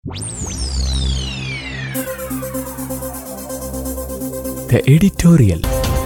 The editorial.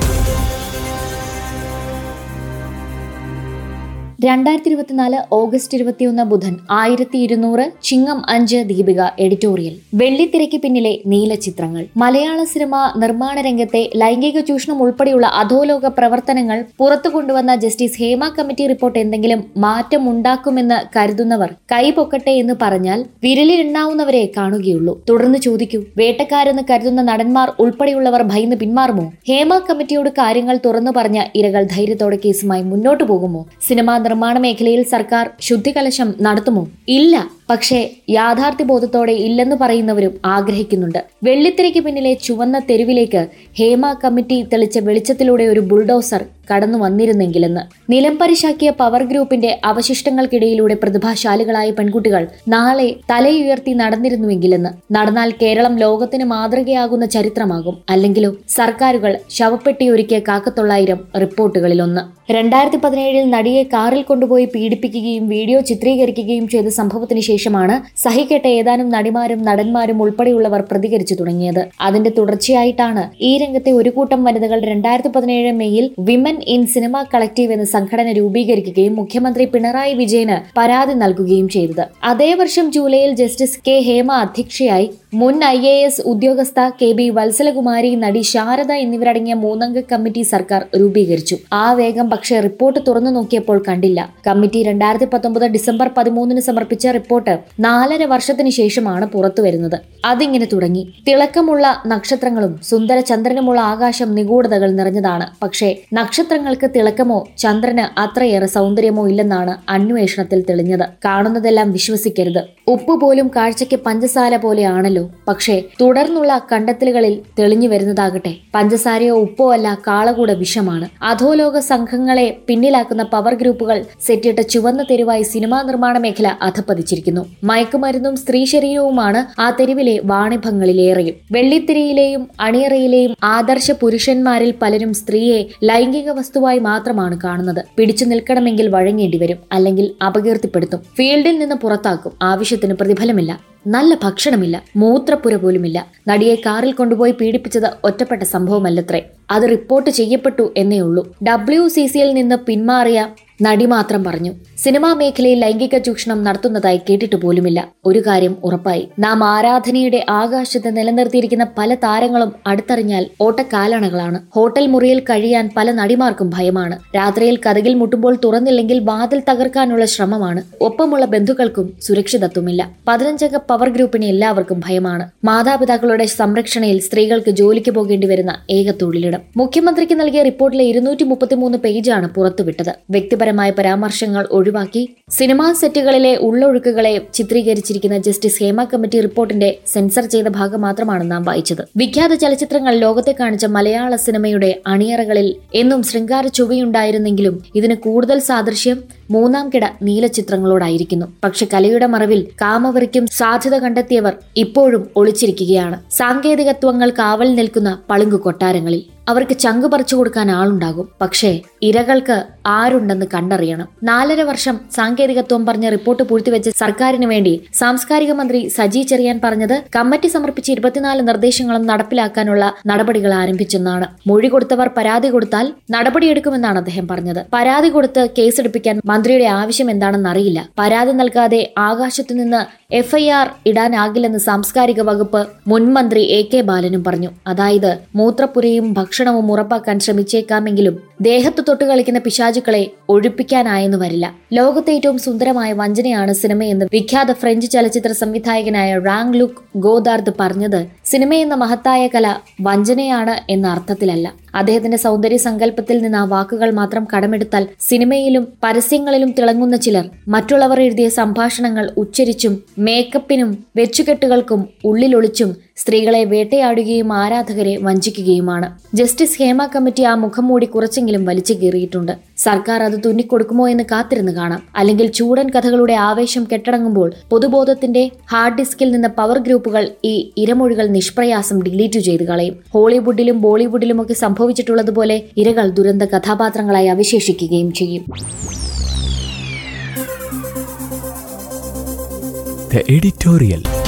രണ്ടായിരത്തി ഇരുപത്തിനാല് August ഇരുപത്തിയൊന്ന് ബുധൻ ആയിരത്തി ഇരുന്നൂറ് ചിങ്ങം അഞ്ച് ദീപിക എഡിറ്റോറിയൽ വെള്ളിത്തിരയ്ക്ക് പിന്നിലെ നീലചിത്രങ്ങൾ മലയാള സിനിമ നിർമ്മാണ രംഗത്തെ ലൈംഗിക ചൂഷണം ഉൾപ്പെടെയുള്ള അധോലോക പ്രവർത്തനങ്ങൾ പുറത്തു കൊണ്ടുവന്ന ജസ്റ്റിസ് ഹേമ കമ്മിറ്റി റിപ്പോർട്ട് എന്തെങ്കിലും മാറ്റമുണ്ടാക്കുമെന്ന് കരുതുന്നവർ കൈപൊക്കട്ടെ എന്ന് പറഞ്ഞാൽ വിരലിലെണ്ണാവുന്നവരെ കാണുകയുള്ളൂ തുടർന്ന് ചോദിക്കൂ വേട്ടക്കാരെന്ന് കരുതുന്ന നടന്മാർ ഉൾപ്പെടെയുള്ളവർ ഭയന്ന് പിന്മാറുമോ ഹേമ കമ്മിറ്റിയോട് കാര്യങ്ങൾ തുറന്നു പറഞ്ഞ ഇരകൾ ധൈര്യത്തോടെ കേസുമായി മുന്നോട്ടു പോകുമോ സിനിമാ നിർമ്മാണ മേഖലയിൽ സർക്കാർ ശുദ്ധികലശം നടത്തുമോ ഇല്ല പക്ഷേ യാഥാർത്ഥ്യബോധത്തോടെ ഇല്ലെന്ന് പറയുന്നവരും ആഗ്രഹിക്കുന്നുണ്ട് വെള്ളിത്തിരയ്ക്ക് പിന്നിലെ ചുവന്ന തെരുവിലേക്ക് ഹേമ കമ്മിറ്റി തെളിച്ച വെളിച്ചത്തിലൂടെ ഒരു ബുൾഡോസർ കടന്നു വന്നിരുന്നെങ്കിലെന്ന് നിലംപരിശാക്കിയ പവർ ഗ്രൂപ്പിന്റെ അവശിഷ്ടങ്ങൾക്കിടയിലൂടെ പ്രതിഭാശാലികളായ പെൺകുട്ടികൾ നാളെ തലയുയർത്തി നടന്നിരുന്നുവെങ്കിലെന്ന് നടന്നാൽ കേരളം ലോകത്തിന് മാതൃകയാകുന്ന ചരിത്രമാകും അല്ലെങ്കിലോ സർക്കാരുകൾ ശവപ്പെട്ടിയൊരുക്കിയ കാക്കത്തൊള്ളായിരം റിപ്പോർട്ടുകളിലൊന്ന് രണ്ടായിരത്തി പതിനേഴിൽ നടിയെ കാറിൽ കൊണ്ടുപോയി പീഡിപ്പിക്കുകയും വീഡിയോ ചിത്രീകരിക്കുകയും ചെയ്ത സംഭവത്തിന് ശേഷമാണ് സഹികെട്ട ഏതാനും നടിമാരും നടന്മാരും ഉൾപ്പെടെയുള്ളവർ പ്രതികരിച്ചു തുടങ്ങിയത് അതിന്റെ തുടർച്ചയായിട്ടാണ് ഈ രംഗത്തെ ഒരു കൂട്ടം വനിതകൾ രണ്ടായിരത്തി പതിനേഴ് മെയ്യിൽ വിമൻ ഇൻ സിനിമ കളക്റ്റീവ് എന്ന സംഘടന രൂപീകരിക്കുകയും മുഖ്യമന്ത്രി പിണറായി വിജയന് പരാതി നൽകുകയും ചെയ്തത് അതേ വർഷം ജൂലൈയിൽ ജസ്റ്റിസ് കെ ഹേമ അധ്യക്ഷയായി മുൻ ഐ എ എസ് ഉദ്യോഗസ്ഥ കെ ബി വത്സലകുമാരി നടി ശാരദ എന്നിവരടങ്ങിയ മൂന്നംഗ കമ്മിറ്റി സർക്കാർ രൂപീകരിച്ചു ആ വേഗം പക്ഷേ റിപ്പോർട്ട് തുറന്നു നോക്കിയപ്പോൾ കണ്ടില്ല കമ്മിറ്റി രണ്ടായിരത്തി പത്തൊമ്പത് ഡിസംബർ പതിമൂന്നിന് സമർപ്പിച്ച റിപ്പോർട്ട് നാലര വർഷത്തിന് ശേഷമാണ് പുറത്തു വരുന്നത് അതിങ്ങനെ തുടങ്ങി തിളക്കമുള്ള നക്ഷത്രങ്ങളും സുന്ദര ചന്ദ്രനുമുള്ള ആകാശം നിഗൂഢതകൾ നിറഞ്ഞതാണ് പക്ഷേ നക്ഷത്രങ്ങൾക്ക് തിളക്കമോ ചന്ദ്രന് അത്രയേറെ സൗന്ദര്യമോ ഇല്ലെന്നാണ് അന്വേഷണത്തിൽ തെളിഞ്ഞത് കാണുന്നതെല്ലാം വിശ്വസിക്കരുത് ഉപ്പ് പോലും കാഴ്ചയ്ക്ക് പഞ്ചസാര പോലെയാണല്ലോ പക്ഷേ തുടർന്നുള്ള കണ്ടെത്തലുകളിൽ തെളിഞ്ഞു വരുന്നതാകട്ടെ പഞ്ചസാരയോ ഉപ്പോ അല്ല കാളകൂട വിഷമാണ് അധോലോക സംഘങ്ങളെ പിന്നിലാക്കുന്ന പവർ ഗ്രൂപ്പുകൾ സെറ്റിട്ട ചുവന്ന തെരുവായി സിനിമാ നിർമ്മാണ മേഖല അധപ്പതിച്ചിരിക്കുന്നു മയക്കുമരുന്നും സ്ത്രീ ശരീരവുമാണ് ആ തെരുവിലെ വാണിഭങ്ങളിലേറെയും വെള്ളിത്തിരയിലെയും അണിയറയിലെയും ആദർശ പുരുഷന്മാരിൽ പലരും സ്ത്രീയെ ലൈംഗിക വസ്തുവായി മാത്രമാണ് കാണുന്നത് പിടിച്ചു നിൽക്കണമെങ്കിൽ വഴങ്ങേണ്ടി വരും അല്ലെങ്കിൽ അപകീർത്തിപ്പെടുത്തും ഫീൽഡിൽ നിന്ന് പുറത്താക്കും ആവശ്യത്തിന് പ്രതിഫലമില്ല നല്ല ഭക്ഷണമില്ല മൂത്രപ്പുര പോലുമില്ല നടിയെ കാറിൽ കൊണ്ടുപോയി പീഡിപ്പിച്ചത് ഒറ്റപ്പെട്ട സംഭവമല്ലത്രേ അത് റിപ്പോർട്ട് ചെയ്യപ്പെട്ടു എന്നേ ഉള്ളൂ ഡബ്ല്യു സി സിയിൽ നിന്ന് പിന്മാറിയ നടി മാത്രം പറഞ്ഞു സിനിമാ മേഖലയിൽ ലൈംഗിക ചൂഷണം നടത്തുന്നതായി കേട്ടിട്ട് പോലുമില്ല ഒരു കാര്യം ഉറപ്പായി നാം ആരാധനയുടെ ആകാശത്ത് നിലനിർത്തിയിരിക്കുന്ന പല താരങ്ങളും അടുത്തറിഞ്ഞാൽ ഓട്ടക്കാലണകളാണ് ഹോട്ടൽ മുറിയിൽ കഴിയാൻ പല നടിമാർക്കും ഭയമാണ് രാത്രിയിൽ കഥകിൽ മുട്ടുമ്പോൾ തുറന്നില്ലെങ്കിൽ വാതിൽ തകർക്കാനുള്ള ശ്രമമാണ് ഒപ്പമുള്ള ബന്ധുക്കൾക്കും സുരക്ഷിതത്വമില്ല പതിനഞ്ചംഗ പവർ ഗ്രൂപ്പിന് എല്ലാവർക്കും ഭയമാണ് മാതാപിതാക്കളുടെ സംരക്ഷണയിൽ സ്ത്രീകൾക്ക് ജോലിക്ക് പോകേണ്ടി വരുന്ന ഏക തൊഴിലിടം മുഖ്യമന്ത്രിക്ക് നൽകിയ റിപ്പോർട്ടിലെ ഇരുന്നൂറ്റി മുപ്പത്തിമൂന്ന് പേജാണ് പുറത്തുവിട്ടത് വ്യക്തിപരമായ പരാമർശങ്ങൾ ഒഴിവാക്കി സിനിമാ സെറ്റുകളിലെ ഉള്ളൊഴുക്കുകളെ ചിത്രീകരിച്ചിരിക്കുന്ന ജസ്റ്റിസ് ഹേമ കമ്മിറ്റി റിപ്പോർട്ടിന്റെ സെൻസർ ചെയ്ത ഭാഗം മാത്രമാണ് നാം വായിച്ചത് വിഖ്യാത ചലച്ചിത്രങ്ങൾ ലോകത്തെ കാണിച്ച മലയാള സിനിമയുടെ അണിയറകളിൽ എന്നും ശൃംഗാര ചുവയുണ്ടായിരുന്നെങ്കിലും ഇതിന് കൂടുതൽ സാദൃശ്യം മൂന്നാം കിട നീലചിത്രങ്ങളോടായിരിക്കുന്നു പക്ഷെ കലയുടെ മറവിൽ കാമവറിക്കും സാധ്യത കണ്ടെത്തിയവർ ഇപ്പോഴും ഒളിച്ചിരിക്കുകയാണ് സാങ്കേതികത്വങ്ങൾ കാവൽ നിൽക്കുന്ന പളുങ്കു കൊട്ടാരങ്ങളിൽ അവർക്ക് ചങ്കു പറിച്ചു കൊടുക്കാൻ ആളുണ്ടാകും പക്ഷേ ഇരകൾക്ക് ആരുണ്ടെന്ന് കണ്ടറിയണം നാലര വർഷം സാങ്കേതികത്വം പറഞ്ഞ റിപ്പോർട്ട് പൂഴ്ത്തിവെച്ച സർക്കാരിന് വേണ്ടി സാംസ്കാരിക മന്ത്രി സജി ചെറിയാൻ പറഞ്ഞത് കമ്മിറ്റി സമർപ്പിച്ച ഇരുപത്തിനാല് നിർദ്ദേശങ്ങളും നടപ്പിലാക്കാനുള്ള നടപടികൾ ആരംഭിച്ചെന്നാണ് മൊഴി കൊടുത്തവർ പരാതി കൊടുത്താൽ നടപടിയെടുക്കുമെന്നാണ് അദ്ദേഹം പറഞ്ഞത് പരാതി കൊടുത്ത് കേസെടുപ്പിക്കാൻ മന്ത്രിയുടെ ആവശ്യം എന്താണെന്ന് അറിയില്ല പരാതി നൽകാതെ ആകാശത്തു നിന്ന് എഫ്ഐആർ ഇടാനാകില്ലെന്ന് സാംസ്കാരിക വകുപ്പ് മുൻ മന്ത്രി എ കെ ബാലനും പറഞ്ഞു അതായത് മൂത്രപ്പുരയും ഭക്ഷണവും ഉറപ്പാക്കാൻ ശ്രമിച്ചേക്കാമെങ്കിലും ദേഹത്ത് തൊട്ട് കളിക്കുന്ന പിശാചുക്കളെ ഒഴിപ്പിക്കാനായെന്ന് വരില്ല ലോകത്തെ ഏറ്റവും സുന്ദരമായ വഞ്ചനയാണ് സിനിമയെന്ന് വിഖ്യാത ഫ്രഞ്ച് ചലച്ചിത്ര സംവിധായകനായ റാങ് ലുക്ക് ഗോദാർദ് പറഞ്ഞത് സിനിമയെന്ന മഹത്തായ കല വഞ്ചനയാണ് എന്ന അർത്ഥത്തിലല്ല അദ്ദേഹത്തിന്റെ സൗന്ദര്യ സങ്കല്പത്തിൽ നിന്ന് ആ വാക്കുകൾ മാത്രം കടമെടുത്താൽ സിനിമയിലും പരസ്യങ്ങളിലും തിളങ്ങുന്ന ചിലർ മറ്റുള്ളവർ എഴുതിയ സംഭാഷണങ്ങൾ ഉച്ചരിച്ചും മേക്കപ്പിനും വെച്ചുകെട്ടുകൾക്കും ഉള്ളിലൊളിച്ചും സ്ത്രീകളെ വേട്ടയാടുകയും ആരാധകരെ വഞ്ചിക്കുകയുമാണ് ജസ്റ്റിസ് ഹേമ കമ്മിറ്റി ആ മുഖം മൂടി കുറച്ചെങ്കിലും വലിച്ചു കീറിയിട്ടുണ്ട് സർക്കാർ അത് തുന്നിക്കൊടുക്കുമോ എന്ന് കാത്തിരുന്ന് കാണാം അല്ലെങ്കിൽ ചൂടൻ കഥകളുടെ ആവേശം കെട്ടടങ്ങുമ്പോൾ പൊതുബോധത്തിന്റെ ഹാർഡ് ഡിസ്കിൽ നിന്ന് പവർ ഗ്രൂപ്പുകൾ ഈ ഇരമൊഴികൾ നിഷ്പ്രയാസം ഡിലീറ്റ് ചെയ്ത് കളയും ഹോളിവുഡിലും ബോളിവുഡിലുമൊക്കെ സംഭവിച്ചിട്ടുള്ളതുപോലെ ഇരകൾ ദുരന്ത കഥാപാത്രങ്ങളായി അവശേഷിക്കുകയും ചെയ്യും The editorial.